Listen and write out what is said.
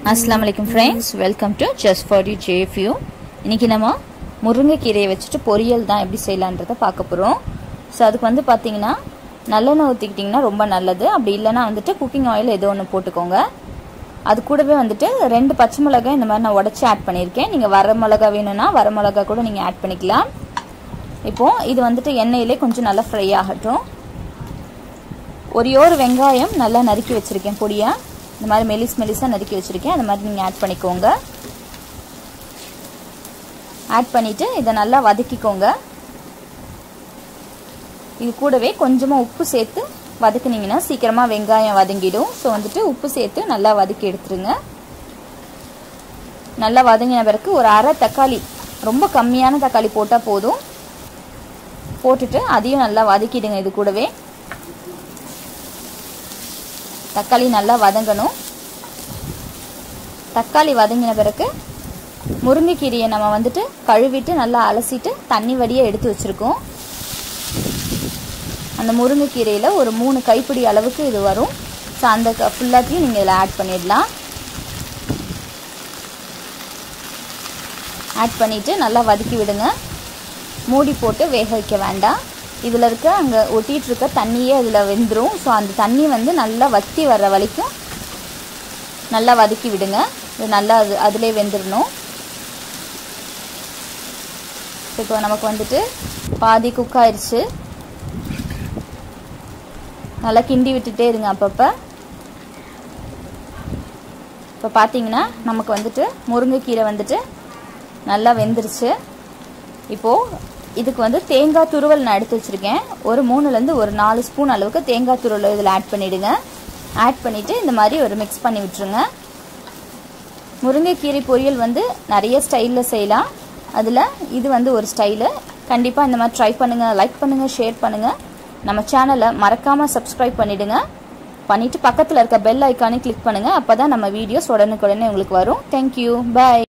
அஸ்லாம் வலைக்கம் friends welcome to just for you JFU இன்னைக்கு நம்ம முருங்கைக்கீரையை வச்சுட்டு பொரியல் தான் எப்படி செய்யலான்றதை பார்க்க போகிறோம் ஸோ அதுக்கு வந்து பார்த்தீங்கன்னா நல்லெண்ணெய் ஊற்றிக்கிட்டிங்கன்னா ரொம்ப நல்லது அப்படி இல்லைன்னா வந்துட்டு குக்கிங் ஆயில் ஏதோ ஒன்று போட்டுக்கோங்க அது கூடவே வந்துட்டு ரெண்டு பச்சை மிளகாய் இந்த மாதிரி நான் உடச்சி ஆட் பண்ணியிருக்கேன் நீங்கள் வர மிளகா வேணும்னா வர மிளகா கூட நீங்கள் ஆட் பண்ணிக்கலாம் இப்போது இது வந்துட்டு எண்ணெயிலே கொஞ்சம் நல்லா ஃப்ரை ஆகட்டும் ஒரே ஒரு வெங்காயம் நல்லா நறுக்கி வச்சுருக்கேன் பொடியாக இந்த மாதிரி மெலிஸ் மெலிஸாக நறுக்கி வச்சுருக்கேன் அந்த மாதிரி நீங்கள் ஆட் பண்ணிக்கோங்க ஆட் பண்ணிவிட்டு இதை நல்லா வதக்கிக்கோங்க இது கூடவே கொஞ்சமாக உப்பு சேர்த்து வதக்குனீங்கன்னா சீக்கிரமாக வெங்காயம் வதங்கிடும் ஸோ வந்துட்டு உப்பு சேர்த்து நல்லா வதக்கி எடுத்துருங்க நல்லா வதங்கின பிறகு ஒரு அரை தக்காளி ரொம்ப கம்மியான தக்காளி போட்டால் போதும் போட்டுட்டு அதையும் நல்லா வதக்கிடுங்க இது கூடவே தக்காளி நல்லா வதங்கணும் தக்காளி வதங்கின பிறகு முருங்கைக்கீரையை நம்ம வந்துட்டு கழுவிட்டு நல்லா அலசிட்டு தண்ணி வடியை எடுத்து வச்சுருக்கோம் அந்த முருங்கைக்கீரையில் ஒரு மூணு கைப்பிடி அளவுக்கு இது வரும் ஸோ அந்த ஃபுல்லாத்தையும் நீங்கள் இதில் ஆட் பண்ணிடலாம் ஆட் பண்ணிவிட்டு நல்லா வதக்கி விடுங்க மூடி போட்டு வேக வைக்க வேண்டாம் இதில் இருக்க அங்கே ஒட்டிகிட்டு இருக்க தண்ணியே அதில் வெந்துடும் ஸோ அந்த தண்ணி வந்து நல்லா வத்தி வர்ற வரைக்கும் நல்லா வதக்கி விடுங்க இது நல்லா அது அதிலே வெந்துடணும் இப்போ நமக்கு வந்துட்டு பாதி குக் ஆயிடுச்சு நல்லா கிண்டி விட்டுட்டே இருங்க அப்பப்போ இப்போ பார்த்தீங்கன்னா நமக்கு வந்துட்டு முருங்கைக்கீரை வந்துட்டு நல்லா வெந்துருச்சு இப்போது இதுக்கு வந்து தேங்காய் துருவல் நான் எடுத்து வச்சுருக்கேன் ஒரு மூணுலேருந்து ஒரு நாலு ஸ்பூன் அளவுக்கு தேங்காய் துருவல் இதில் ஆட் பண்ணிவிடுங்க ஆட் பண்ணிவிட்டு இந்த மாதிரி ஒரு மிக்ஸ் பண்ணி விட்டுருங்க முருங்கைக்கீரை பொரியல் வந்து நிறைய ஸ்டைலில் செய்யலாம் அதில் இது வந்து ஒரு ஸ்டைலு கண்டிப்பாக இந்த மாதிரி ட்ரை பண்ணுங்கள் லைக் பண்ணுங்கள் ஷேர் பண்ணுங்கள் நம்ம சேனலை மறக்காமல் சப்ஸ்கிரைப் பண்ணிவிடுங்க பண்ணிவிட்டு பக்கத்தில் இருக்க பெல் ஐக்கானே கிளிக் பண்ணுங்கள் அப்போ தான் நம்ம வீடியோஸ் உடனுக்குடனே உங்களுக்கு வரும் தேங்க்யூ பாய்